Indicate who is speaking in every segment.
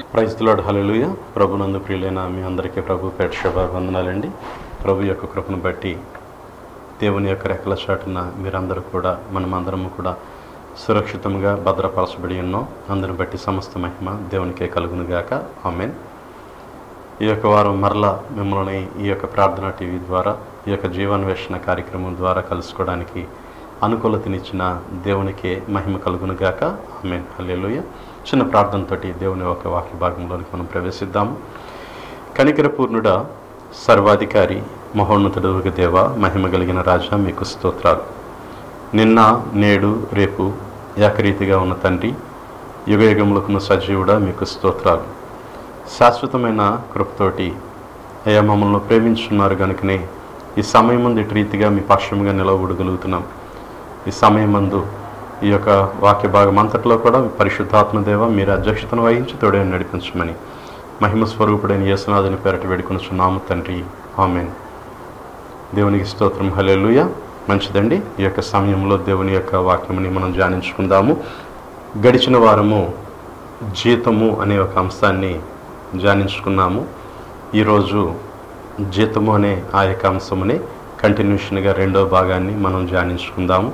Speaker 1: ప్రైస్తులాడు హలలుయ ప్రభునందు ప్రియులైన మీ అందరికీ ప్రభు పేట శుభ వందనాలండి ప్రభు యొక్క కృపను బట్టి దేవుని యొక్క రెక్కల చాటున మీరందరూ కూడా మనమందరము కూడా సురక్షితంగా భద్రపరచబడి ఉన్నాం అందుని బట్టి సమస్త మహిమ దేవునికే కలుగునుగాక ఆమెన్ ఈ యొక్క వారం మరలా మిమ్మల్ని ఈ యొక్క ప్రార్థన టీవీ ద్వారా ఈ యొక్క జీవన్వేషణ కార్యక్రమం ద్వారా కలుసుకోవడానికి అనుకూలతనిచ్చిన దేవునికే మహిమ కలుగునుగాక ఆమెన్ హల్లెలూయ చిన్న ప్రార్థనతోటి దేవుని యొక్క వాక్య భాగంలోనికి మనం ప్రవేశిద్దాము కనికరపూర్ణుడ సర్వాధికారి మహోన్నతుడు దేవ మహిమ కలిగిన రాజా మీకు స్తోత్రాలు నిన్న నేడు రేపు ఏకరీతిగా ఉన్న తండ్రి యుగ యుగములకున్న సజీవుడా మీకు స్తోత్రాలు శాశ్వతమైన కృపతోటి అయ్యా మమ్మల్ని ప్రేమించున్నారు కనుకనే ఈ సమయం ముందు ఇటు రీతిగా మీ పక్షముగా నిలవబడగలుగుతున్నాం ఈ సమయం మందు ఈ యొక్క వాక్య భాగం అంతట్లో కూడా మీ పరిశుద్ధాత్మదేవ మీరు అధ్యక్షతను వహించి తోడే నడిపించమని మహిమ స్వరూపుడైన యేసునాథుని పేరట వేడుకొనుచున్నాము తండ్రి ఆమెన్ దేవునికి స్తోత్రం హల్లెలూయా మంచిదండి ఈ యొక్క సమయంలో దేవుని యొక్క వాక్యముని మనం ధ్యానించుకుందాము గడిచిన వారము జీతము అనే ఒక అంశాన్ని ధ్యానించుకున్నాము ఈరోజు జీతము అనే ఆ యొక్క అంశముని కంటిన్యూషన్గా రెండో భాగాన్ని మనం ధ్యానించుకుందాము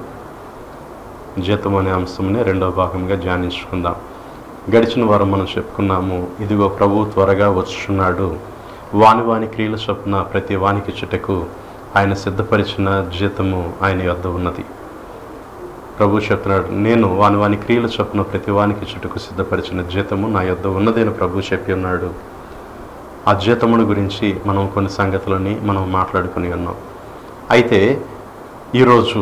Speaker 1: జీతము అనే అంశముని రెండో భాగంగా ధ్యానించుకుందాం గడిచిన వారం మనం చెప్పుకున్నాము ఇదిగో ప్రభు త్వరగా వచ్చుచున్నాడు వాని వాని క్రియల చొప్పున ప్రతి వానికి చుట్టకు ఆయన సిద్ధపరిచిన జీతము ఆయన వద్ద ఉన్నది ప్రభు చెప్తున్నాడు నేను వాని వాని క్రియల చొప్పున ప్రతి వానికి చుట్టకు సిద్ధపరిచిన జీతము నా యొద్ద ఉన్నది అని ప్రభు చెప్పి ఉన్నాడు ఆ జీతమును గురించి మనం కొన్ని సంగతులని మనం మాట్లాడుకుని ఉన్నాం అయితే ఈరోజు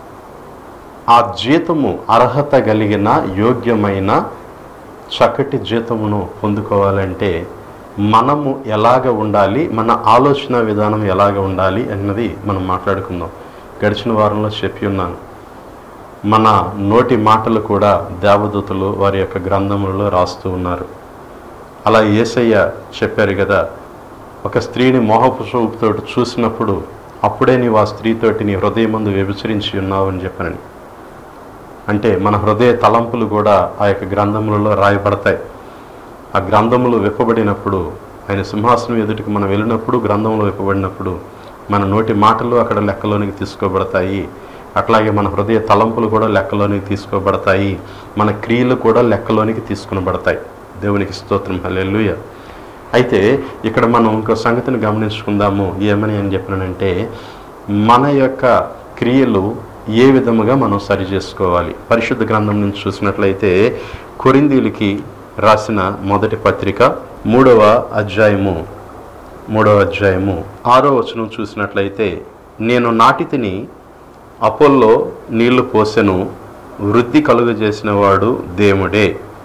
Speaker 1: ఆ జీతము అర్హత కలిగిన యోగ్యమైన చక్కటి జీతమును పొందుకోవాలంటే మనము ఎలాగ ఉండాలి మన ఆలోచన విధానం ఎలాగ ఉండాలి అన్నది మనం మాట్లాడుకుందాం గడిచిన వారంలో చెప్పి ఉన్నాను మన నోటి మాటలు కూడా దేవదూతలు వారి యొక్క గ్రంథములలో రాస్తూ ఉన్నారు అలా ఏసయ్య చెప్పారు కదా ఒక స్త్రీని మోహపు చూపుతో చూసినప్పుడు అప్పుడే నీవు ఆ స్త్రీతోటి నీ హృదయమందు వ్యభిచరించి ఉన్నావు అని చెప్పనని అంటే మన హృదయ తలంపులు కూడా ఆ యొక్క గ్రంథములలో రాయబడతాయి ఆ గ్రంథములు విప్పబడినప్పుడు ఆయన సింహాసనం ఎదుటికి మనం వెళ్ళినప్పుడు గ్రంథంలో విప్పబడినప్పుడు మన నోటి మాటలు అక్కడ లెక్కలోనికి తీసుకోబడతాయి అట్లాగే మన హృదయ తలంపులు కూడా లెక్కలోనికి తీసుకోబడతాయి మన క్రియలు కూడా లెక్కలోనికి తీసుకునబడతాయి దేవునికి స్తోత్రం హల్లెలూయ అయితే ఇక్కడ మనం ఇంకో సంగతిని గమనించుకుందాము ఏమని అని చెప్పినానంటే మన యొక్క క్రియలు ఏ విధముగా మనం సరి చేసుకోవాలి పరిశుద్ధ గ్రంథం నుంచి చూసినట్లయితే కొరిందీలకి రాసిన మొదటి పత్రిక మూడవ అధ్యాయము మూడవ అధ్యాయము ఆరో వచనం చూసినట్లయితే నేను నాటితిని అపోల్లో నీళ్లు పోసెను వృద్ధి కలుగజేసిన వాడు దేవుడే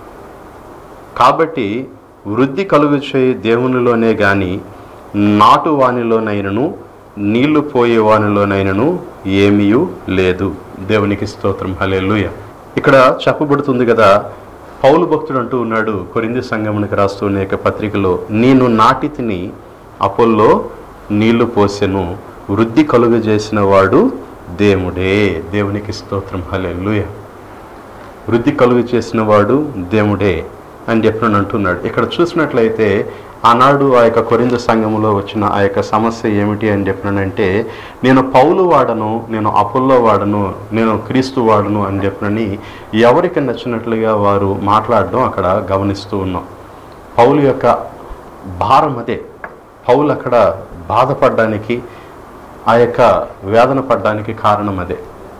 Speaker 1: కాబట్టి వృద్ధి కలుగు చేయి దేవునిలోనే గాని నాటు వానిలోనైనను నీళ్లు పోయే వానిలోనైనను ఏమీయూ లేదు దేవునికి స్తోత్రం హల్లెలూయ ఇక్కడ చెప్పబడుతుంది కదా పౌలు భక్తుడు అంటూ ఉన్నాడు కొరింది సంగమునికి రాస్తున్న యొక్క పత్రికలో నేను నాటి తిని అపోల్లో నీళ్లు పోసెను వృద్ధి కలుగజేసిన వాడు దేవుడే దేవునికి స్తోత్రం హల్లెలూయ వృద్ధి కలుగు చేసిన వాడు దేవుడే అని చెప్పిన అంటున్నాడు ఇక్కడ చూసినట్లయితే ఆనాడు ఆ యొక్క కొరింద సంఘములో వచ్చిన ఆ యొక్క సమస్య ఏమిటి అని చెప్పినానంటే నేను పౌలు వాడను నేను అప్పుల్లో వాడను నేను క్రీస్తు వాడను అని చెప్పినని ఎవరికి నచ్చినట్లుగా వారు మాట్లాడడం అక్కడ గమనిస్తూ ఉన్నాం పౌలు యొక్క భారం అదే పౌలు అక్కడ బాధపడడానికి ఆ యొక్క వేదన పడడానికి కారణం అదే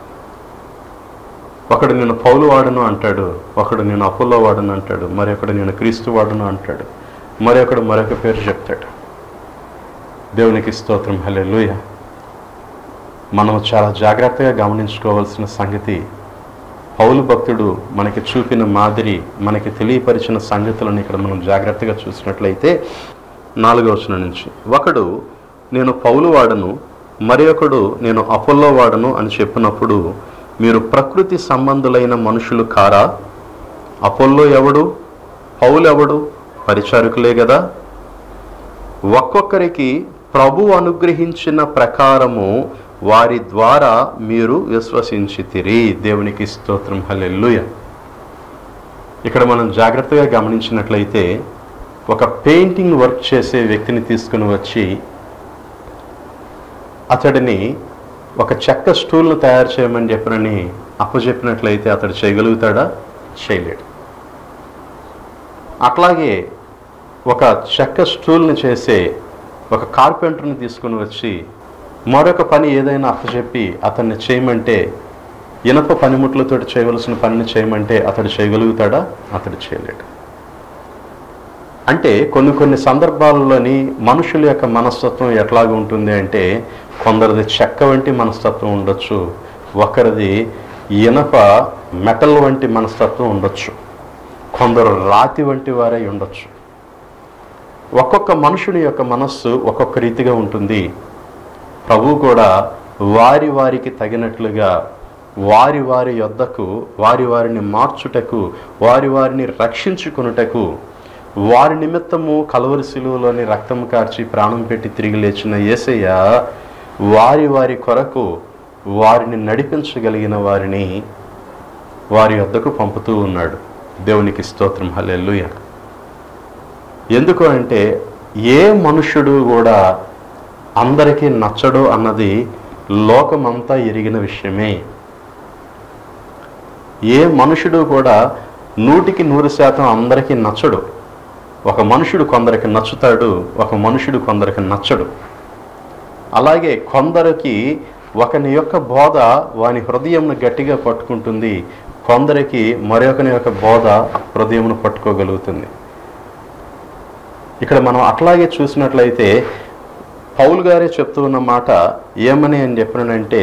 Speaker 1: ఒకడు నేను పౌలు వాడను అంటాడు ఒకడు నేను అప్పుల్లో వాడను అంటాడు మరి ఒకడు నేను క్రీస్తు వాడను అంటాడు మరి ఒకడు మరొక పేరు చెప్తాడు దేవునికి స్తోత్రం హల్లెలూయ మనం చాలా జాగ్రత్తగా గమనించుకోవాల్సిన సంగతి పౌలు భక్తుడు మనకి చూపిన మాదిరి మనకి తెలియపరిచిన సంగతులను ఇక్కడ మనం జాగ్రత్తగా చూసినట్లయితే నాలుగో వచనం నుంచి ఒకడు నేను పౌలు వాడను మరి ఒకడు నేను అపోల్లో వాడను అని చెప్పినప్పుడు మీరు ప్రకృతి సంబంధులైన మనుషులు కారా అపోల్లో ఎవడు పౌలు ఎవడు పరిచారకులే కదా ఒక్కొక్కరికి ప్రభు అనుగ్రహించిన ప్రకారము వారి ద్వారా మీరు విశ్వసించితిరి దేవునికి స్తోత్రం హల్లెలూయ ఇక్కడ మనం జాగ్రత్తగా గమనించినట్లయితే ఒక పెయింటింగ్ వర్క్ చేసే వ్యక్తిని తీసుకుని వచ్చి అతడిని ఒక చెక్క స్టూల్ను తయారు చేయమని చెప్పనని అప్పచెప్పినట్లయితే అతడు చేయగలుగుతాడా చేయలేడు అట్లాగే ఒక చెక్క స్టూల్ని చేసే ఒక కార్పెంటర్ని తీసుకుని వచ్చి మరొక పని ఏదైనా అప్పచెప్పి అతన్ని చేయమంటే ఇనప పనిముట్లతో చేయవలసిన పనిని చేయమంటే అతడు చేయగలుగుతాడా అతడు చేయలేడు అంటే కొన్ని కొన్ని సందర్భాల్లోని మనుషుల యొక్క మనస్తత్వం ఎట్లాగా ఉంటుంది అంటే కొందరిది చెక్క వంటి మనస్తత్వం ఉండొచ్చు ఒకరిది ఇనప మెటల్ వంటి మనస్తత్వం ఉండొచ్చు కొందరు రాతి వంటి వారై ఉండొచ్చు ఒక్కొక్క మనుషుని యొక్క మనస్సు ఒక్కొక్క రీతిగా ఉంటుంది ప్రభు కూడా వారి వారికి తగినట్లుగా వారి వారి యొద్దకు వారి వారిని మార్చుటకు వారి వారిని రక్షించుకొనుటకు వారి నిమిత్తము కలవరి శిలువలోని రక్తం కార్చి ప్రాణం పెట్టి తిరిగి లేచిన యేసయ్య వారి వారి కొరకు వారిని నడిపించగలిగిన వారిని వారి వద్దకు పంపుతూ ఉన్నాడు దేవునికి స్తోత్రం హల్లెలూయ ఎందుకు అంటే ఏ మనుషుడు కూడా అందరికీ నచ్చడు అన్నది లోకమంతా ఎరిగిన విషయమే ఏ మనుషుడు కూడా నూటికి నూరు శాతం అందరికీ నచ్చడు ఒక మనుషుడు కొందరికి నచ్చుతాడు ఒక మనుషుడు కొందరికి నచ్చడు అలాగే కొందరికి ఒకని యొక్క బోధ వాని హృదయంను గట్టిగా పట్టుకుంటుంది కొందరికి మరొకని యొక్క బోధ హృదయంను పట్టుకోగలుగుతుంది ఇక్కడ మనం అట్లాగే చూసినట్లయితే పౌలు గారే చెప్తూ ఉన్న మాట ఏమని అని చెప్పినంటే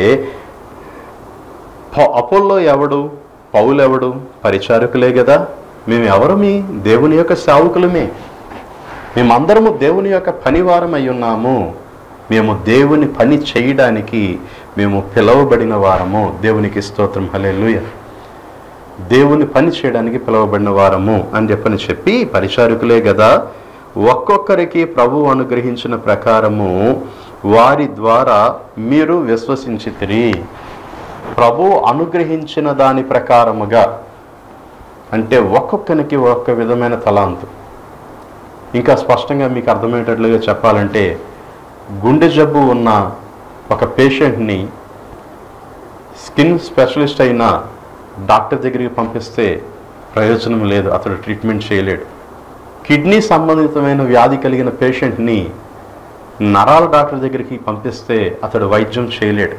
Speaker 1: అపోల్లో ఎవడు పౌలు ఎవడు పరిచారకులే కదా మేము ఎవరమి దేవుని యొక్క సేవకులమే మేమందరము దేవుని యొక్క పనివారం అయి ఉన్నాము మేము దేవుని పని చేయడానికి మేము పిలువబడిన వారము దేవునికి స్తోత్రం హల్లెలూయ దేవుని పని చేయడానికి పిలువబడిన వారము అని చెప్పని చెప్పి పరిచారకులే కదా ఒక్కొక్కరికి ప్రభు అనుగ్రహించిన ప్రకారము వారి ద్వారా మీరు విశ్వసించితిరి ప్రభు అనుగ్రహించిన దాని ప్రకారముగా అంటే ఒక్కొక్కరికి ఒక్క విధమైన తలాంతు ఇంకా స్పష్టంగా మీకు అర్థమయ్యేటట్లుగా చెప్పాలంటే గుండె జబ్బు ఉన్న ఒక పేషెంట్ని స్కిన్ స్పెషలిస్ట్ అయిన డాక్టర్ దగ్గరికి పంపిస్తే ప్రయోజనం లేదు అతడు ట్రీట్మెంట్ చేయలేడు కిడ్నీ సంబంధితమైన వ్యాధి కలిగిన పేషెంట్ని నరాల డాక్టర్ దగ్గరికి పంపిస్తే అతడు వైద్యం చేయలేడు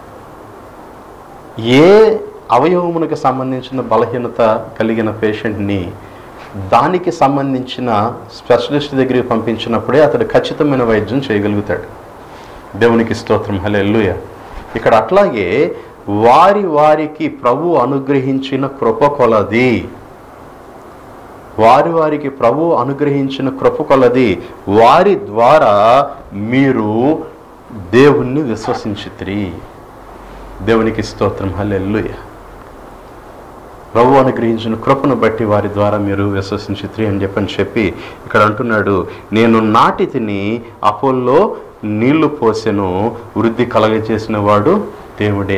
Speaker 1: ఏ అవయవమునకు సంబంధించిన బలహీనత కలిగిన పేషెంట్ని దానికి సంబంధించిన స్పెషలిస్ట్ దగ్గరికి పంపించినప్పుడే అతడు ఖచ్చితమైన వైద్యం చేయగలుగుతాడు దేవునికి స్తోత్రం హల్లెలూయ ఇక్కడ అట్లాగే వారి వారికి ప్రభు అనుగ్రహించిన కృప కొలది వారి వారికి ప్రభు అనుగ్రహించిన కృప కొలది వారి ద్వారా మీరు దేవుణ్ణి విశ్వసించిత్రి దేవునికి స్తోత్రం హల్లెలూయ ప్రభు అనుగ్రహించిన కృపను బట్టి వారి ద్వారా మీరు విశ్వసించిత్రి అని చెప్పని చెప్పి ఇక్కడ అంటున్నాడు నేను నాటి తిని అపోల్లో నీళ్లు పోసెను వృద్ధి కలగజేసిన వాడు దేవుడే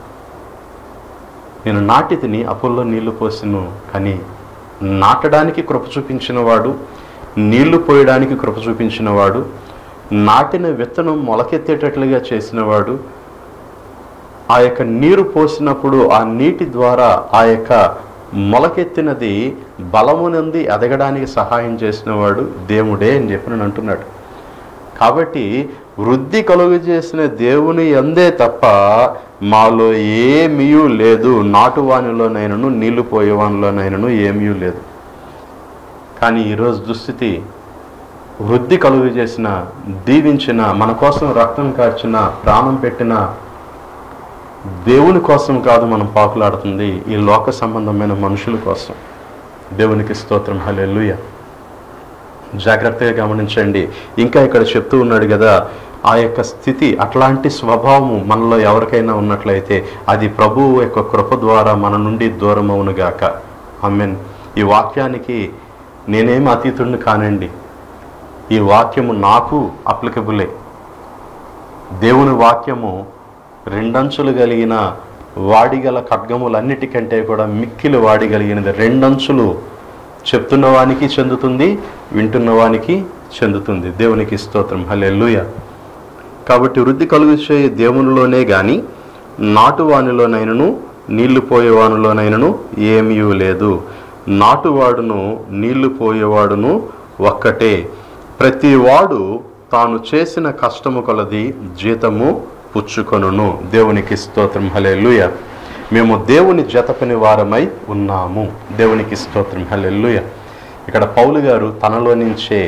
Speaker 1: నేను నాటి తిని అపోల్లో నీళ్లు పోసెను కానీ నాటడానికి కృప చూపించిన వాడు నీళ్లు పోయడానికి కృప చూపించిన వాడు నాటిన విత్తనం మొలకెత్తేటట్లుగా చేసినవాడు ఆ యొక్క నీరు పోసినప్పుడు ఆ నీటి ద్వారా ఆ యొక్క మొలకెత్తినది బలమునంది ఎదగడానికి సహాయం చేసినవాడు దేవుడే అని చెప్పి నేను అంటున్నాడు కాబట్టి వృద్ధి కలుగు చేసిన దేవుని అందే తప్ప మాలో ఏమీయూ లేదు నాటువానిలోనైనను నీళ్లు పోయేవానిలోనైనను ఏమీ లేదు కానీ ఈరోజు దుస్థితి వృద్ధి కలుగు చేసిన దీవించిన మన కోసం రక్తం కార్చిన ప్రాణం పెట్టిన దేవుని కోసం కాదు మనం పాకులాడుతుంది ఈ లోక సంబంధమైన మనుషుల కోసం దేవునికి స్తోత్రం హల్లెలూయా జాగ్రత్తగా గమనించండి ఇంకా ఇక్కడ చెప్తూ ఉన్నాడు కదా ఆ యొక్క స్థితి అట్లాంటి స్వభావము మనలో ఎవరికైనా ఉన్నట్లయితే అది ప్రభువు యొక్క కృప ద్వారా మన నుండి దూరం అవునుగాక మీన్ ఈ వాక్యానికి నేనేమి అతీతుడిని కానండి ఈ వాక్యము నాకు అప్లికబులే దేవుని వాక్యము రెండంచులు కలిగిన వాడిగల ఖడ్గములన్నిటికంటే కూడా మిక్కిలి వాడిగలిగినది రెండంచులు చెప్తున్న వానికి చెందుతుంది వింటున్న వానికి చెందుతుంది దేవునికి స్తోత్రం హల్లెలూయా కాబట్టి వృద్ధి కలుగుచే దేవునిలోనే గాని నాటువానిలోనైనను నీళ్లు పోయేవానిలోనైనను ఏమీ లేదు నాటువాడును నీళ్లు పోయేవాడును ఒక్కటే ప్రతివాడు తాను చేసిన కష్టము కొలది జీతము పుచ్చుకొనును దేవునికి స్తోత్రం హల్లెలూయ మేము దేవుని జతపని వారమై ఉన్నాము దేవునికి స్తోత్రం హల్లెలూయ ఇక్కడ పౌలు గారు తనలో నుంచే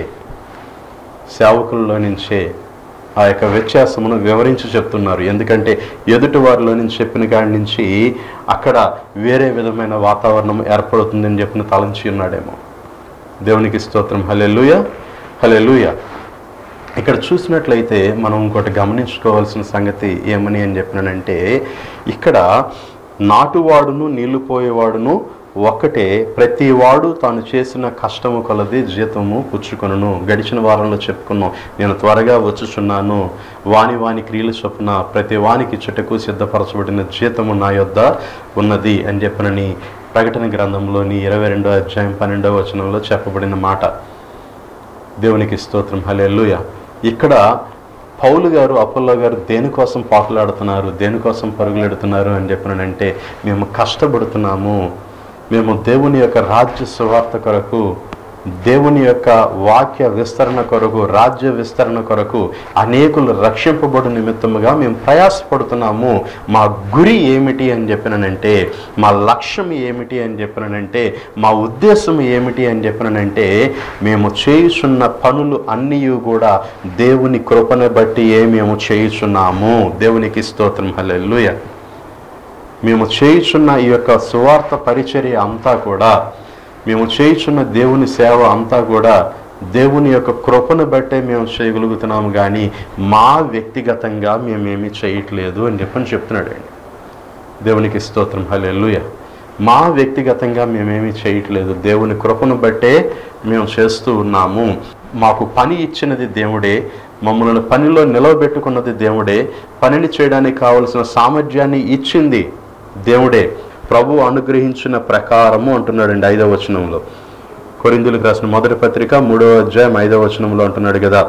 Speaker 1: సేవకుల్లో నుంచే ఆ యొక్క వ్యత్యాసమును వివరించి చెప్తున్నారు ఎందుకంటే ఎదుటి వారిలో నుంచి చెప్పిన కాడి నుంచి అక్కడ వేరే విధమైన వాతావరణం ఏర్పడుతుందని చెప్పిన తలంచి ఉన్నాడేమో దేవునికి స్తోత్రం హలెలుయ హలెలుయ ఇక్కడ చూసినట్లయితే మనం ఇంకోటి గమనించుకోవాల్సిన సంగతి ఏమని అని చెప్పినానంటే ఇక్కడ నాటువాడును నీళ్లు పోయేవాడును ఒక్కటే ప్రతి వాడు తాను చేసిన కష్టము కొలది జీతము పుచ్చుకొనును గడిచిన వారంలో చెప్పుకున్నాం నేను త్వరగా వచ్చుచున్నాను వాని వాని క్రియలు చొప్పున ప్రతి వానికి చుట్టకు సిద్ధపరచబడిన జీతము నా యొద్ద ఉన్నది అని చెప్పనని ప్రకటన గ్రంథంలోని ఇరవై రెండో అధ్యాయం పన్నెండవ వచనంలో చెప్పబడిన మాట దేవునికి స్తోత్రం హల్లెలూయ ఇక్కడ పౌలు గారు అపోల్లో గారు దేనికోసం పాకులాడుతున్నారు దేనికోసం పరుగులెడుతున్నారు అని చెప్పినంటే మేము కష్టపడుతున్నాము మేము దేవుని యొక్క రాజ్య సువార్త కొరకు దేవుని యొక్క వాక్య విస్తరణ కొరకు రాజ్య విస్తరణ కొరకు అనేకులు రక్షింపబడు నిమిత్తముగా మేము ప్రయాసపడుతున్నాము మా గురి ఏమిటి అని చెప్పినానంటే మా లక్ష్యం ఏమిటి అని చెప్పినానంటే మా ఉద్దేశం ఏమిటి అని చెప్పినానంటే మేము చేయుచున్న పనులు అన్నీ కూడా దేవుని కృపను బట్టి ఏ మేము చేయుచున్నాము దేవునికి స్తోత్రం హల్లెలూయా మేము చేయుచున్న ఈ యొక్క సువార్త పరిచర్య అంతా కూడా మేము చేయుచున్న దేవుని సేవ అంతా కూడా దేవుని యొక్క కృపను బట్టే మేము చేయగలుగుతున్నాము కానీ మా వ్యక్తిగతంగా మేమేమీ చేయట్లేదు అని చెప్పని చెప్తున్నాడు అండి దేవునికి స్తోత్రం హల్లెలూయ మా వ్యక్తిగతంగా మేమేమీ చేయట్లేదు దేవుని కృపను బట్టే మేము చేస్తూ ఉన్నాము మాకు పని ఇచ్చినది దేవుడే మమ్మల్ని పనిలో నిలవబెట్టుకున్నది దేవుడే పనిని చేయడానికి కావలసిన సామర్థ్యాన్ని ఇచ్చింది దేవుడే ప్రభు అనుగ్రహించిన ప్రకారము అంటున్నాడండి ఐదవ వచనంలో కొరిందులకు రాసిన మొదటి పత్రిక మూడవ అధ్యాయం ఐదవ వచనంలో అంటున్నాడు కదా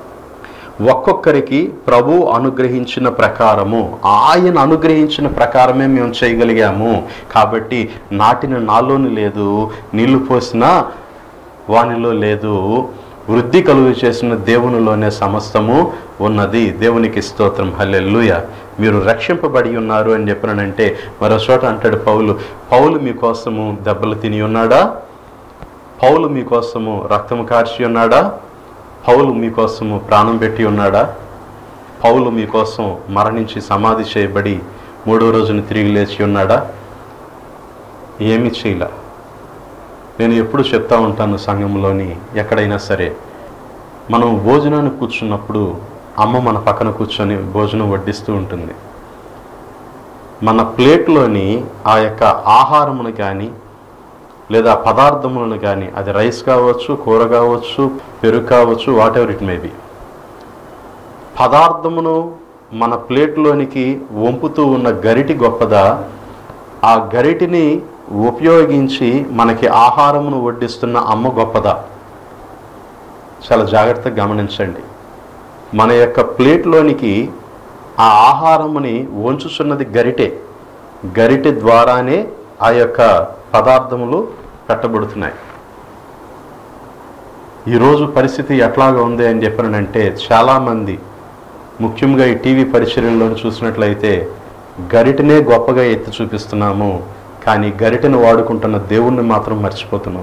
Speaker 1: ఒక్కొక్కరికి ప్రభు అనుగ్రహించిన ప్రకారము ఆయన అనుగ్రహించిన ప్రకారమే మేము చేయగలిగాము కాబట్టి నాటిన నాలోని లేదు నీళ్లు పోసిన వానిలో లేదు వృద్ధి కలుగు చేసిన దేవునిలోనే సమస్తము ఉన్నది దేవునికి స్తోత్రం హల్లెలూయ మీరు రక్షింపబడి ఉన్నారు అని చెప్పినానంటే మరో చోట అంటాడు పౌలు పౌలు మీకోసము దెబ్బలు తిని ఉన్నాడా పౌలు మీకోసము రక్తము కార్చి ఉన్నాడా పౌలు మీకోసము ప్రాణం పెట్టి ఉన్నాడా పౌలు మీకోసం మరణించి సమాధి చేయబడి మూడో రోజున తిరిగి లేచి ఉన్నాడా ఏమి చేయలే నేను ఎప్పుడు చెప్తా ఉంటాను సంఘంలోని ఎక్కడైనా సరే మనం భోజనానికి కూర్చున్నప్పుడు అమ్మ మన పక్కన కూర్చొని భోజనం వడ్డిస్తూ ఉంటుంది మన ప్లేట్లోని ఆ యొక్క ఆహారమును కానీ లేదా పదార్థములను కానీ అది రైస్ కావచ్చు కూర కావచ్చు పెరుగు కావచ్చు whatever it may be పదార్థమును మన ప్లేట్లోనికి వంపుతూ ఉన్న గరిటి గొప్పదా ఆ గరిటిని ఉపయోగించి మనకి ఆహారమును వడ్డిస్తున్న అమ్మ గొప్పదా చాలా జాగ్రత్తగా గమనించండి మన యొక్క ప్లేట్లోనికి ఆ ఆహారముని వంచుచున్నది గరిటె గరిటె ద్వారానే ఆ యొక్క పదార్థములు పెట్టబడుతున్నాయి ఈరోజు పరిస్థితి ఎట్లాగా ఉంది అని చెప్పానంటే చాలామంది ముఖ్యంగా ఈ టీవీ పరిచర్యల్లో చూసినట్లయితే గరిటనే గొప్పగా ఎత్తి చూపిస్తున్నాము కానీ గరిటెను వాడుకుంటున్న దేవుణ్ణి మాత్రం మర్చిపోతున్నాం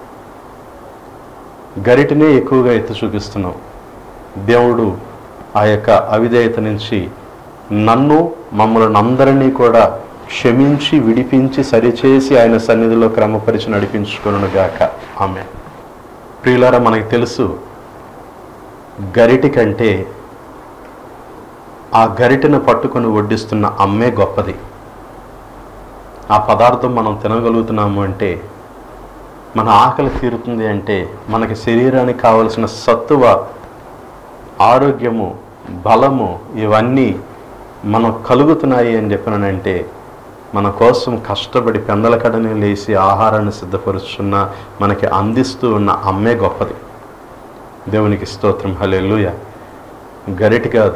Speaker 1: గరిటనే ఎక్కువగా ఎత్తి చూపిస్తున్నాం దేవుడు ఆ యొక్క అవిధేయత నుంచి నన్ను మమ్మల్ని అందరినీ కూడా క్షమించి విడిపించి సరిచేసి ఆయన సన్నిధిలో క్రమపరిచి నడిపించుకును గాక ఆమె ప్రియులారా మనకి తెలుసు గరిటి కంటే ఆ గరిటెను పట్టుకొని వడ్డిస్తున్న అమ్మే గొప్పది ఆ పదార్థం మనం తినగలుగుతున్నాము అంటే మన ఆకలి తీరుతుంది అంటే మనకి శరీరానికి కావలసిన సత్తువ ఆరోగ్యము బలము ఇవన్నీ మనం కలుగుతున్నాయి అని చెప్పినానంటే మన కోసం కష్టపడి పెందల కడని లేచి ఆహారాన్ని సిద్ధపరుచున్న మనకి అందిస్తూ ఉన్న అమ్మే గొప్పది దేవునికి స్తోత్రం హల్లెలూయ గరిటి కాదు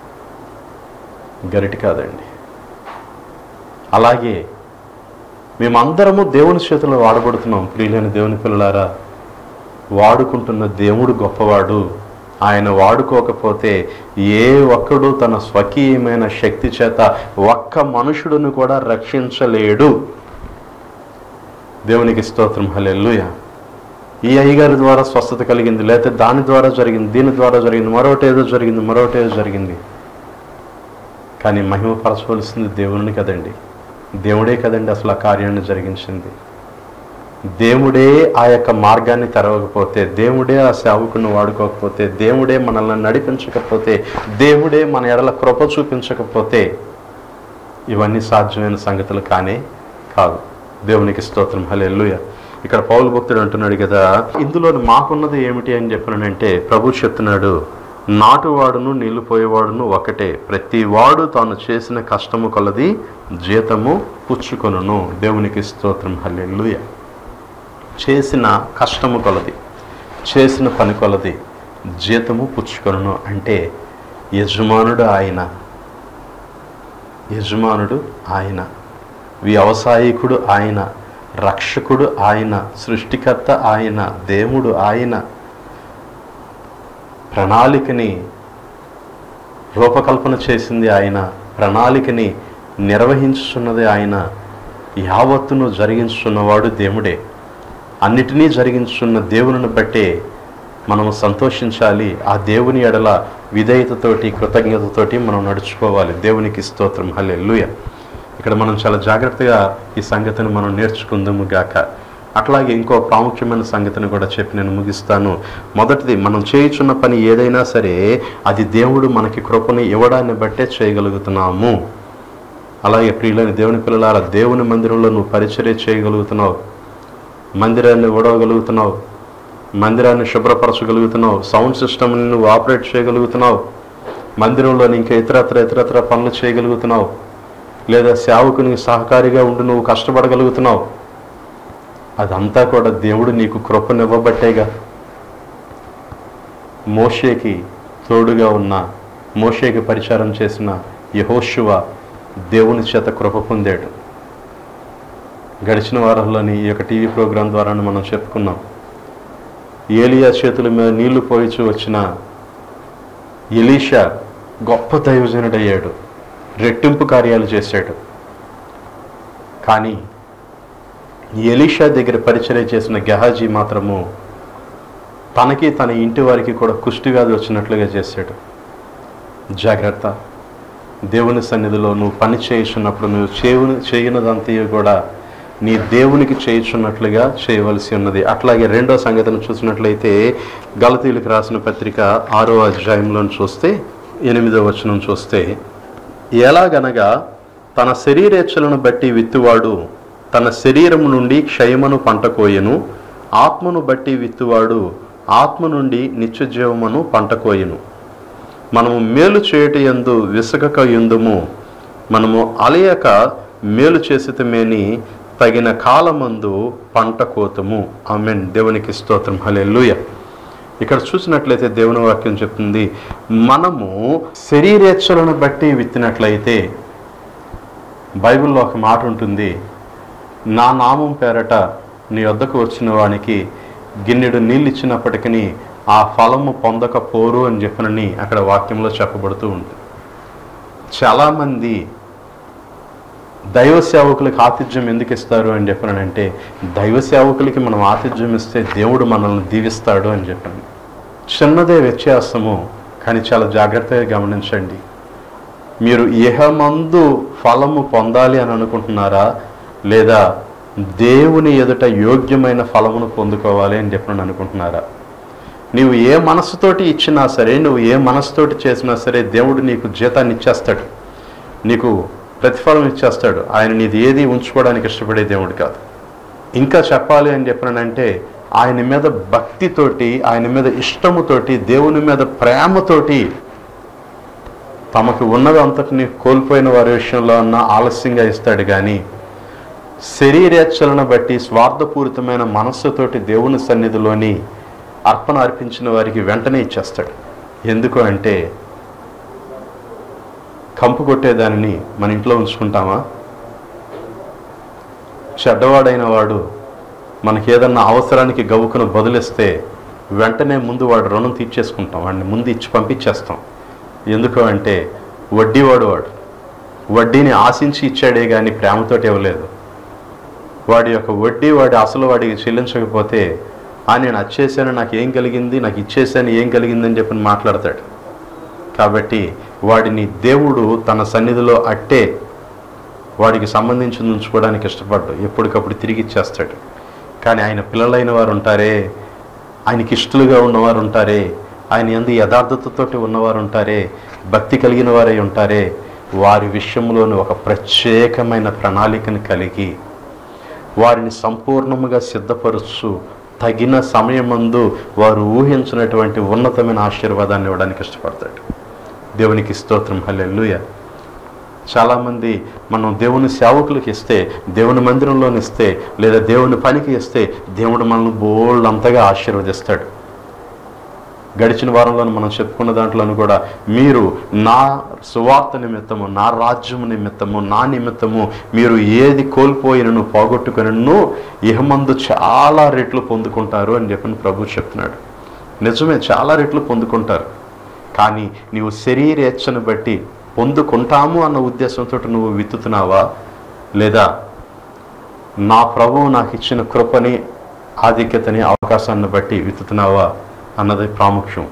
Speaker 1: గరిటి కాదండి అలాగే మేమందరము దేవుని చేతిలో వాడబడుతున్నాం ప్రియులైన దేవుని పిల్లలారా వాడుకుంటున్న దేవుడు గొప్పవాడు ఆయన వాడుకోకపోతే ఏ ఒక్కడు తన స్వకీయమైన శక్తి చేత ఒక్క మనుషుడును కూడా రక్షించలేడు దేవునికి స్తోత్రం హల్లెలూయ ఈ అయ్యగారి ద్వారా స్వస్థత కలిగింది లేకపోతే దాని ద్వారా జరిగింది దీని ద్వారా జరిగింది మరొకటి ఏదో జరిగింది మరొకటి ఏదో జరిగింది కానీ మహిమపరచవలసింది దేవుని కదండి దేవుడే కదండి అసలు ఆ కార్యాన్ని జరిగించింది దేవుడే ఆ యొక్క మార్గాన్ని తెరవకపోతే దేవుడే ఆ సేవకుని వాడుకోకపోతే దేవుడే మనల్ని నడిపించకపోతే దేవుడే మన ఎడల కృప చూపించకపోతే ఇవన్నీ సాధ్యమైన సంగతులు కానే కాదు దేవునికి స్తోత్రం హల్లెలూయా ఇక్కడ పౌలు భక్తుడు అంటున్నాడు కదా ఇందులో మాకున్నది ఏమిటి అని చెప్పినానంటే ప్రభు చెప్తున్నాడు నాటువాడును నీళ్లు పోయేవాడును ఒకటే ప్రతి వాడు తాను చేసిన కష్టము కొలది జీతము పుచ్చుకొనును దేవునికి స్తోత్రం హల్లెలూయా చేసిన కష్టము కొలది చేసిన పని కొలది జీతము పుచ్చుకొనును అంటే యజమానుడు ఆయన యజమానుడు ఆయన వ్యవసాయకుడు ఆయన రక్షకుడు ఆయన సృష్టికర్త ఆయన దేవుడు ఆయన ప్రణాళికని రూపకల్పన చేసింది ఆయన ప్రణాళికని నిర్వహించుతున్నది ఆయన యావత్తును జరిగించున్నవాడు దేవుడే అన్నిటినీ జరిగించున్న దేవుని బట్టే మనం సంతోషించాలి ఆ దేవుని ఎడల విధేయతతోటి కృతజ్ఞతతోటి మనం నడుచుకోవాలి దేవునికి స్తోత్రం హల్లెలూయ ఇక్కడ మనం చాలా జాగ్రత్తగా ఈ సంగతిని మనం నేర్చుకుందాము గాక అట్లాగే ఇంకో ప్రాముఖ్యమైన సంగతిని కూడా చెప్పి నేను ముగిస్తాను మొదటిది మనం చేయుచున్న పని ఏదైనా సరే అది దేవుడు మనకి కృపని ఇవ్వడాన్ని బట్టే చేయగలుగుతున్నాము అలాగే ప్రియులైన దేవుని పిల్లల దేవుని మందిరంలో నువ్వు పరిచర్య చేయగలుగుతున్నావు మందిరాన్ని ఓడవగలుగుతున్నావు మందిరాన్ని శుభ్రపరచగలుగుతున్నావు సౌండ్ సిస్టమ్ని నువ్వు ఆపరేట్ చేయగలుగుతున్నావు మందిరంలో ఇంకా ఇతరత్ర ఇతరత్ర పనులు చేయగలుగుతున్నావు లేదా సేవకునికి సహకారిగా ఉండి నువ్వు కష్టపడగలుగుతున్నావు అదంతా కూడా దేవుడు నీకు కృపనివ్వబట్టేగా మోషేకి తోడుగా ఉన్న మోషేకి పరిచారం చేసిన యహోశువ దేవుని చేత కృప పొందాడు గడిచిన వారంలోని ఈ యొక్క టీవీ ప్రోగ్రాం ద్వారా మనం చెప్పుకున్నాం ఏలియా చేతుల మీద నీళ్లు పోయిచు వచ్చిన ఎలీషా గొప్ప దైవజనుడయ్యాడు రెట్టింపు కార్యాలు చేశాడు కానీ ఎలీషా దగ్గర పరిచయం చేసిన గెహాజీ మాత్రము తనకి తన ఇంటి వారికి కూడా కుష్టి వ్యాధి వచ్చినట్లుగా చేశాడు జాగ్రత్త దేవుని సన్నిధిలో నువ్వు పని చేయుచున్నప్పుడు నువ్వు చేయుని చేయనదంతా కూడా నీ దేవునికి చేయుచున్నట్లుగా చేయవలసి ఉన్నది అట్లాగే రెండో సంగతిని చూసినట్లయితే గలతీలకు రాసిన పత్రిక ఆరో అధ్యాయంలో చూస్తే ఎనిమిదో వచనం చూస్తే ఎలాగనగా తన శరీరేచ్ఛలను బట్టి విత్తువాడు తన శరీరము నుండి క్షయమను పంట కోయెను ఆత్మను బట్టి విత్తువాడు ఆత్మ నుండి నిత్యజీవమును పంట కోయెను మనము మేలు చేయట యందు విసగక ఎందుము మనము అలయక మేలు చేసితమేని తగిన కాలమందు పంట కోతము ఆమెన్ దేవునికి స్తోత్రం హల్లెలూయా ఇక్కడ చూసినట్లయితే దేవుని వాక్యం చెప్తుంది మనము శరీరేచ్ఛలను బట్టి విత్తినట్లయితే బైబిల్లో ఒక మాట ఉంటుంది నా నామం పేరట నీ వద్దకు వచ్చిన వానికి గిన్నెడు నీళ్ళు ఇచ్చినప్పటికీ ఆ ఫలము పొందకపోరు అని చెప్పనని అక్కడ వాక్యంలో చెప్పబడుతూ ఉంటుంది చాలామంది దైవ సేవకులకు ఆతిథ్యం ఎందుకు ఇస్తారు అని చెప్పానంటే దైవ సేవకులకి మనం ఆతిథ్యం ఇస్తే దేవుడు మనల్ని దీవిస్తాడు అని చెప్పాను చిన్నదే వ్యత్యాసము కానీ చాలా జాగ్రత్తగా గమనించండి మీరు ఇహమందు ఫలము పొందాలి అని అనుకుంటున్నారా లేదా దేవుని ఎదుట యోగ్యమైన ఫలమును పొందుకోవాలి అని చెప్పి అనుకుంటున్నారా నీవు ఏ మనసుతోటి ఇచ్చినా సరే నువ్వు ఏ మనసుతోటి చేసినా సరే దేవుడు నీకు జీతాన్ని ఇచ్చేస్తాడు నీకు ప్రతిఫలం ఇచ్చేస్తాడు ఆయన నీది ఏది ఉంచుకోవడానికి ఇష్టపడే దేవుడు కాదు ఇంకా చెప్పాలి అని చెప్పినానంటే ఆయన మీద భక్తితోటి ఆయన మీద ఇష్టముతోటి దేవుని మీద ప్రేమతోటి తమకు ఉన్నది అంతటిని కోల్పోయిన వారి విషయంలో అన్న ఆలస్యంగా ఇస్తాడు కానీ శరీరేచ్ఛలను బట్టి స్వార్థపూరితమైన మనస్సుతోటి దేవుని సన్నిధిలోని అర్పణ అర్పించిన వారికి వెంటనే ఇచ్చేస్తాడు ఎందుకు అంటే కంపు కొట్టేదానిని మన ఇంట్లో ఉంచుకుంటామా చెడ్డవాడైన వాడు మనకి ఏదన్నా అవసరానికి గవ్వుకును బదులిస్తే వెంటనే ముందు వాడు రుణం తీర్చేసుకుంటాం వాడిని ముందు ఇచ్చి పంపించేస్తాం ఎందుకు అంటే వడ్డీవాడు వాడు వడ్డీని ఆశించి ఇచ్చాడే కానీ ప్రేమతోటి ఇవ్వలేదు వాడి యొక్క వడ్డీ వాడి అసలు వాడికి చెల్లించకపోతే ఆ నేను వచ్చేసాను నాకు ఏం కలిగింది నాకు ఇచ్చేసాను ఏం కలిగిందని చెప్పి మాట్లాడతాడు కాబట్టి వాడిని దేవుడు తన సన్నిధిలో అట్టే వాడికి సంబంధించింది ఉంచుకోవడానికి ఇష్టపడ్డు ఎప్పటికప్పుడు తిరిగి ఇచ్చేస్తాడు కానీ ఆయన పిల్లలైన వారు ఉంటారే ఆయనకి ఇష్టలుగా ఉన్నవారు ఉంటారే ఆయన ఎందు యథార్థతతోటి ఉన్నవారు ఉంటారే భక్తి కలిగిన వారై ఉంటారే వారి విషయంలోని ఒక ప్రత్యేకమైన ప్రణాళికను కలిగి వారిని సంపూర్ణముగా సిద్ధపరుచు తగిన సమయమందు వారు ఊహించినటువంటి ఉన్నతమైన ఆశీర్వాదాన్ని ఇవ్వడానికి ఇష్టపడతాడు దేవునికి స్తోత్రం హల్లెలూయా చాలామంది మనం దేవుని సేవకులకు ఇస్తే దేవుని మందిరంలోని ఇస్తే లేదా దేవుని పనికి ఇస్తే దేవుడు మనల్ని బోల్డ్ అంతగా ఆశీర్వదిస్తాడు గడిచిన వారంలో మనం చెప్పుకున్న దాంట్లోనూ కూడా మీరు నా సువార్త నిమిత్తము నా రాజ్యము నిమిత్తము నా నిమిత్తము మీరు ఏది కోల్పోయినను పోగొట్టుకునను ఇహమందు చాలా రెట్లు పొందుకుంటారు అని చెప్పని ప్రభు చెప్తున్నాడు నిజమే చాలా రెట్లు పొందుకుంటారు కానీ నీవు శరీరేచ్ఛను బట్టి పొందుకుంటాము అన్న ఉద్దేశంతో నువ్వు విత్తుతున్నావా లేదా నా ప్రభువు నాకు ఇచ్చిన కృపని ఆధిక్యతని అవకాశాన్ని బట్టి విత్తుతున్నావా అన్నది ప్రాముఖ్యం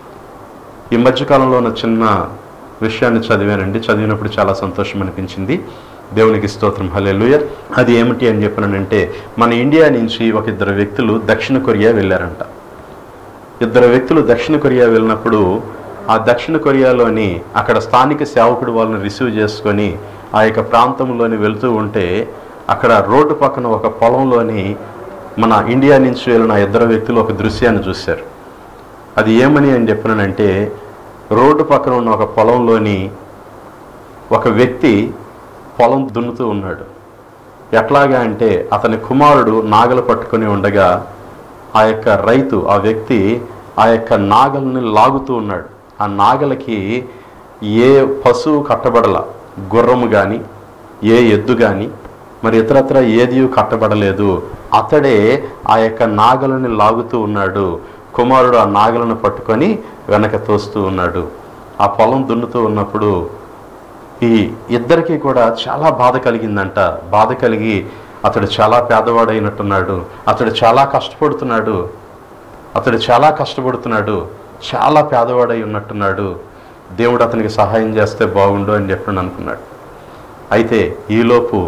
Speaker 1: ఈ మధ్యకాలంలో ఉన్న చిన్న విషయాన్ని చదివానండి చదివినప్పుడు చాలా సంతోషం అనిపించింది దేవునికి స్తోత్రం హల్లెలూయా అది ఏమిటి అని చెప్పినానంటే మన ఇండియా నుంచి ఒక ఇద్దరు వ్యక్తులు దక్షిణ కొరియా వెళ్ళారంట ఇద్దరు వ్యక్తులు దక్షిణ కొరియా వెళ్ళినప్పుడు ఆ దక్షిణ కొరియాలోని అక్కడ స్థానిక సేవకుడు వాళ్ళని రిసీవ్ చేసుకొని ఆ యొక్క ప్రాంతంలోని వెళ్తూ ఉంటే అక్కడ రోడ్డు పక్కన ఒక పొలంలోని మన ఇండియా నుంచి వెళ్ళిన ఇద్దరు వ్యక్తులు ఒక దృశ్యాన్ని చూశారు అది ఏమని అని చెప్పినానంటే రోడ్డు పక్కన ఉన్న ఒక పొలంలోని ఒక వ్యక్తి పొలం దున్నుతూ ఉన్నాడు ఎట్లాగా అంటే అతని కుమారుడు నాగలు పట్టుకొని ఉండగా ఆ యొక్క రైతు ఆ వ్యక్తి ఆ యొక్క నాగల్ని లాగుతూ ఉన్నాడు ఆ నాగలకి ఏ పశువు కట్టబడల గుర్రము కానీ ఏ ఎద్దు కానీ మరి ఇతరత్ర ఏది కట్టబడలేదు అతడే ఆ యొక్క నాగలని లాగుతూ ఉన్నాడు కుమారుడు ఆ నాగలను పట్టుకొని వెనక తోస్తూ ఉన్నాడు ఆ పొలం దున్నుతూ ఉన్నప్పుడు ఈ ఇద్దరికి కూడా చాలా బాధ కలిగిందంట బాధ కలిగి అతడు చాలా పేదవాడైనట్టున్నాడు అతడు చాలా కష్టపడుతున్నాడు అతడు చాలా కష్టపడుతున్నాడు చాలా పేదవాడై ఉన్నట్టున్నాడు దేవుడు అతనికి సహాయం చేస్తే బాగుండు అని చెప్పి అనుకున్నాడు అయితే ఈలోపు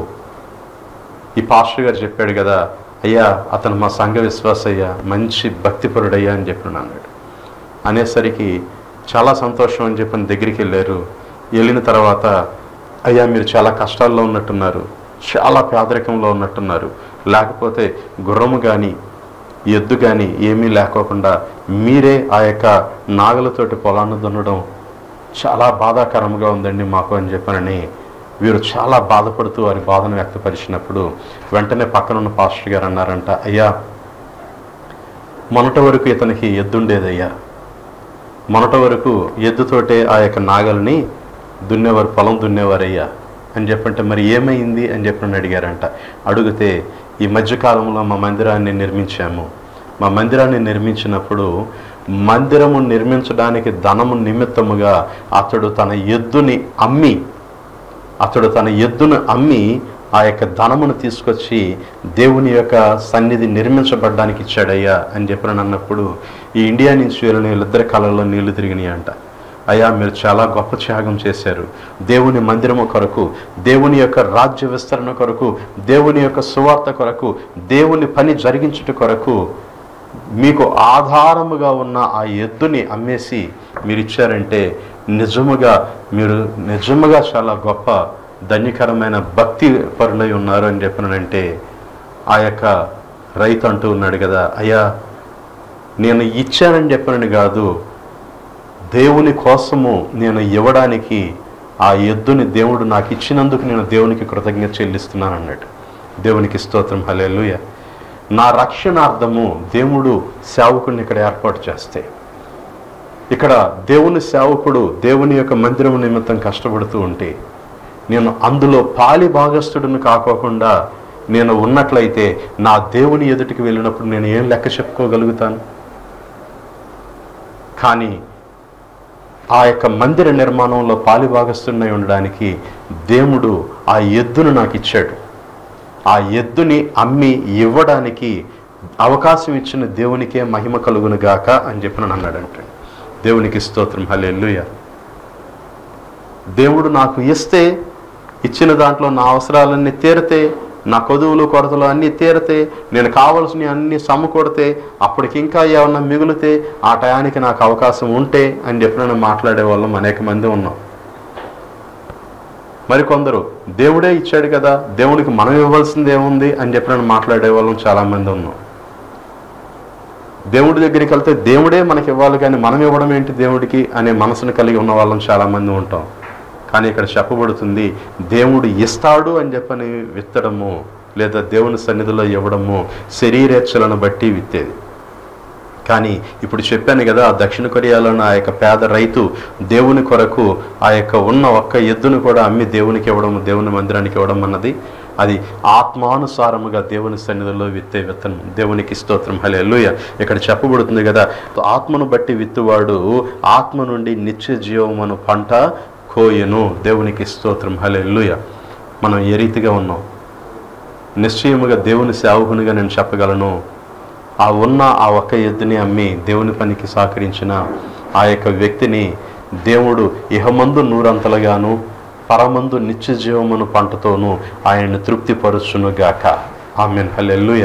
Speaker 1: ఈ పాస్టర్ గారు చెప్పాడు కదా అయ్యా అతను మా సంఘ విశ్వాస అయ్యా మంచి భక్తిపరుడయ్యా అని చెప్పి అన్నాడు అనేసరికి చాలా సంతోషం అని చెప్పని దగ్గరికి వెళ్ళారు వెళ్ళిన తర్వాత అయ్యా మీరు చాలా కష్టాల్లో ఉన్నట్టున్నారు చాలా పేదరికంలో ఉన్నట్టున్నారు లేకపోతే గుర్రము కానీ ఎద్దు కానీ ఏమీ లేకోకుండా మీరే ఆ యొక్క నాగలతోటి పొలాన్ని దున్నడం చాలా బాధాకరంగా ఉందండి మాకు అని చెప్పనని వీరు చాలా బాధపడుతూ వారి బాధను వ్యక్తపరిచినప్పుడు వెంటనే పక్కన ఉన్న పాస్టర్ గారు అన్నారంట అయ్యా మొన్నటి వరకు ఇతనికి ఎద్దుండేదయ్యా మొన్నటి వరకు ఎద్దుతోటే ఆ యొక్క నాగల్ని దున్నేవారు పొలం దున్నేవారయ్యా అని చెప్పంటే మరి ఏమైంది అని చెప్పని అడిగారంట అడిగితే ఈ మధ్యకాలంలో మా మందిరాన్ని నిర్మించాము మా మందిరాన్ని నిర్మించినప్పుడు మందిరము నిర్మించడానికి ధనము నిమిత్తముగా అతడు తన ఎద్దుని అమ్మి అతడు తన ఎద్దును అమ్మి ఆ యొక్క ధనమును తీసుకొచ్చి దేవుని యొక్క సన్నిధి నిర్మించబడ్డానికి ఇచ్చాడయ్యా అని చెప్పిన అన్నప్పుడు ఈ ఇండియా నుంచి వెళ్ళిన వీళ్ళిద్దరి కళల్లో నీళ్లు తిరిగినాయి అంట అయ్యా మీరు చాలా గొప్ప త్యాగం చేశారు దేవుని మందిరము కొరకు దేవుని యొక్క రాజ్య విస్తరణ కొరకు దేవుని యొక్క సువార్త కొరకు దేవుని పని జరిగించుట కొరకు మీకు ఆధారముగా ఉన్న ఆ ఎద్దుని అమ్మేసి మీరు ఇచ్చారంటే నిజముగా మీరు నిజముగా చాలా గొప్ప ధన్యకరమైన భక్తి పరులై ఉన్నారు అని చెప్పినంటే ఆ యొక్క రైతు అంటూ ఉన్నాడు కదా అయ్యా నేను ఇచ్చానని చెప్పనని కాదు దేవుని కోసము నేను ఇవ్వడానికి ఆ ఎద్దుని దేవుడు నాకు ఇచ్చినందుకు నేను దేవునికి కృతజ్ఞత చెల్లిస్తున్నాను అన్నాడు దేవునికి స్తోత్రం హల్లెలూయ నా రక్షణార్థము దేవుడు సేవకుడిని ఇక్కడ ఏర్పాటు చేస్తే ఇక్కడ దేవుని సేవకుడు దేవుని యొక్క మందిరం నిమిత్తం కష్టపడుతూ ఉంటే నేను అందులో పాలి భాగస్థుడిని కాకోకుండా నేను ఉన్నట్లయితే నా దేవుని ఎదుటికి వెళ్ళినప్పుడు నేను ఏం లెక్క చెప్పుకోగలుగుతాను కానీ ఆ యొక్క మందిర నిర్మాణంలో పాలిభాగస్తున్నై ఉండడానికి దేవుడు ఆ ఎద్దును నాకు ఇచ్చాడు ఆ ఎద్దుని అమ్మి ఇవ్వడానికి అవకాశం ఇచ్చిన దేవునికే మహిమ కలుగును గాక అని చెప్పి నన్ను అన్నాడంటే దేవునికి స్తోత్రం హల్లెలూయా దేవుడు నాకు ఇస్తే ఇచ్చిన దాంట్లో నా అవసరాలన్నీ తీరితే నా కొదువులు కొరతలు అన్నీ తీరితే నేను కావలసినవి అన్నీ సమకూడితే అప్పటికి ఇంకా ఏమన్నా మిగిలితే ఆ టయానికి నాకు అవకాశం ఉంటే అని చెప్పి నేను మాట్లాడే వాళ్ళం అనేక మంది ఉన్నాం మరికొందరు దేవుడే ఇచ్చాడు కదా దేవునికి మనం ఇవ్వాల్సింది ఏముంది అని చెప్పి నేను మాట్లాడే వాళ్ళం చాలామంది ఉన్నాం దేవుడి దగ్గరికి వెళ్తే దేవుడే మనకి ఇవ్వాలి కానీ మనం ఇవ్వడం ఏంటి దేవుడికి అనే మనసును కలిగి ఉన్న వాళ్ళం చాలామంది ఉంటాం కానీ ఇక్కడ చెప్పబడుతుంది దేవుడు ఇస్తాడు అని చెప్పని విత్తడము లేదా దేవుని సన్నిధిలో ఇవ్వడము శరీరేచ్ఛలను బట్టి విత్తేది కానీ ఇప్పుడు చెప్పాను కదా ఆ దక్షిణ కొరియాలోని ఆ యొక్క పేద రైతు దేవుని కొరకు ఆ యొక్క ఉన్న ఒక్క ఎద్దును కూడా అమ్మి దేవునికి ఇవ్వడం దేవుని మందిరానికి ఇవ్వడం అన్నది అది ఆత్మానుసారముగా దేవుని సన్నిధిలో విత్తే విత్తనం దేవునికి స్తోత్రం హల్లెలూయ ఇక్కడ చెప్పబడుతుంది కదా ఆత్మను బట్టి విత్తువాడు ఆత్మ నుండి నిత్య జీవమును పంట కోయను దేవునికి స్తోత్రం హల్లెలూయ మనం ఏ రీతిగా ఉన్నాం నిశ్చయముగా దేవుని సేవకునిగా నేను చెప్పగలను ఆ ఉన్న ఆ ఒక్క ఎద్దుని అమ్మి దేవుని పనికి సహకరించిన ఆ యొక్క వ్యక్తిని దేవుడు ఇహమందు నూరంతలుగాను పరమందు నిత్య జీవమును పంటతోనూ ఆయన్ని తృప్తిపరుచునుగాక ఆమెన్ హల్లెలూయ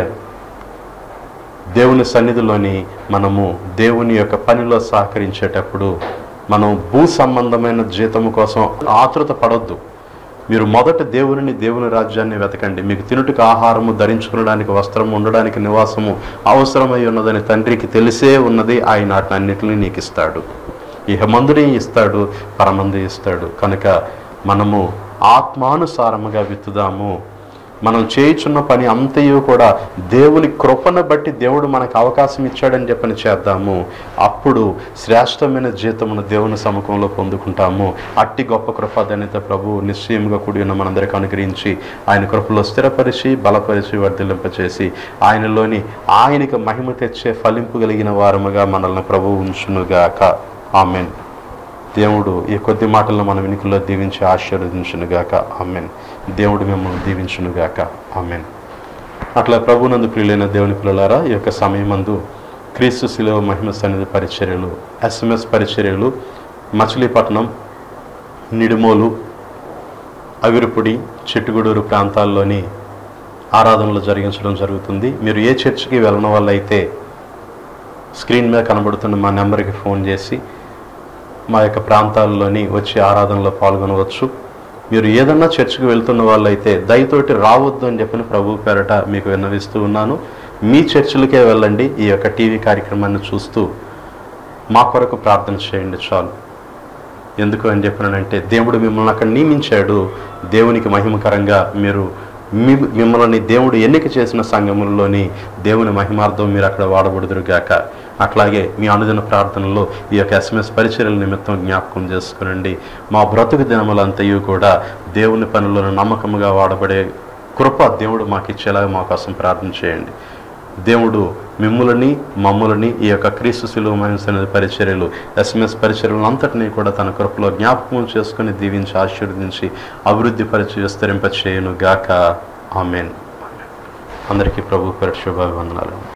Speaker 1: దేవుని సన్నిధిలోని మనము దేవుని యొక్క పనిలో సహకరించేటప్పుడు మనం భూ సంబంధమైన జీతము కోసం ఆతృత పడొద్దు మీరు మొదట దేవుని దేవుని రాజ్యాన్ని వెతకండి మీకు తినుటకు ఆహారము ధరించుకునడానికి వస్త్రం ఉండడానికి నివాసము అవసరమై ఉన్నదని తండ్రికి తెలిసే ఉన్నది ఆయన అన్నిటిని నీకు ఇస్తాడు ఇహ మందుని ఇస్తాడు పరమందు ఇస్తాడు కనుక మనము ఆత్మానుసారముగా విత్తుదాము మనం చేయుచున్న పని అంతయు కూడా దేవుని కృపను బట్టి దేవుడు మనకు అవకాశం ఇచ్చాడని చెప్పని చేద్దాము అప్పుడు శ్రేష్టమైన జీతమును దేవుని సముఖంలో పొందుకుంటాము అట్టి గొప్ప కృప ధన్యత ప్రభు నిశ్చయముగా కూడి ఉన్న మనందరికీ అనుగ్రహించి ఆయన కృపలో స్థిరపరిచి బలపరిచి వర్ధిల్లింపచేసి ఆయనలోని ఆయనకి మహిమ తెచ్చే ఫలింపు కలిగిన వారముగా మనల్ని ప్రభు ఉంచునుగాక ఆమెన్ దేవుడు ఈ కొద్ది మాటలను మన వెనుకల్లో దీవించి ఆశీర్వదించునుగాక ఆమెన్ దేవుడు మిమ్మల్ని దీవించునుగాక ఆమెన్ అట్లా ప్రభునందు ప్రియులైన దేవుని పిల్లలారా ఈ యొక్క సమయమందు క్రీస్తు శిలువ మహిమ సన్నిధి పరిచర్యలు ఎస్ఎంఎస్ పరిచర్యలు మచిలీపట్నం నిడుమోలు అవిరుపుడి చిట్టుగూడూరు ప్రాంతాల్లోని ఆరాధనలు జరిగించడం జరుగుతుంది మీరు ఏ చర్చికి వెళ్ళిన వాళ్ళైతే స్క్రీన్ మీద కనబడుతున్న మా నెంబర్కి ఫోన్ చేసి మా యొక్క ప్రాంతాల్లోని వచ్చి ఆరాధనలో పాల్గొనవచ్చు మీరు ఏదన్నా చర్చికి వెళ్తున్న వాళ్ళైతే దయతోటి రావద్దు అని చెప్పిన ప్రభు పేరట మీకు విన్నవిస్తూ ఉన్నాను మీ చర్చిలకే వెళ్ళండి ఈ యొక్క టీవీ కార్యక్రమాన్ని చూస్తూ మా కొరకు ప్రార్థన చేయండి చాలు ఎందుకు అని చెప్పినానంటే దేవుడు మిమ్మల్ని అక్కడ నియమించాడు దేవునికి మహిమకరంగా మీరు మీ మిమ్మల్ని దేవుడు ఎన్నిక చేసిన సంఘములలోని దేవుని మహిమార్థం మీరు అక్కడ వాడబడుదురుగాక అట్లాగే మీ అనుదిన ప్రార్థనలో ఈ యొక్క ఎస్ఎంఎస్ పరిచర్యల నిమిత్తం జ్ఞాపకం చేసుకునండి మా బ్రతుకు దినములంతయు కూడా దేవుని పనులను నమ్మకముగా వాడబడే కృప దేవుడు మాకు ఇచ్చేలాగా మా కోసం ప్రార్థన చేయండి దేవుడు మిమ్ములని మమ్ములని ఈ యొక్క క్రీస్తు శిలువమైన పరిచర్యలు ఎస్ఎంఎస్ పరిచర్యలు అంతటినీ కూడా తన కృపలో జ్ఞాపకం చేసుకుని దీవించి ఆశీర్వదించి అభివృద్ధి పరిచి విస్తరింప చేయను గాక ఆమెన్ అందరికీ ప్రభు పేరు శుభాభివందనాలు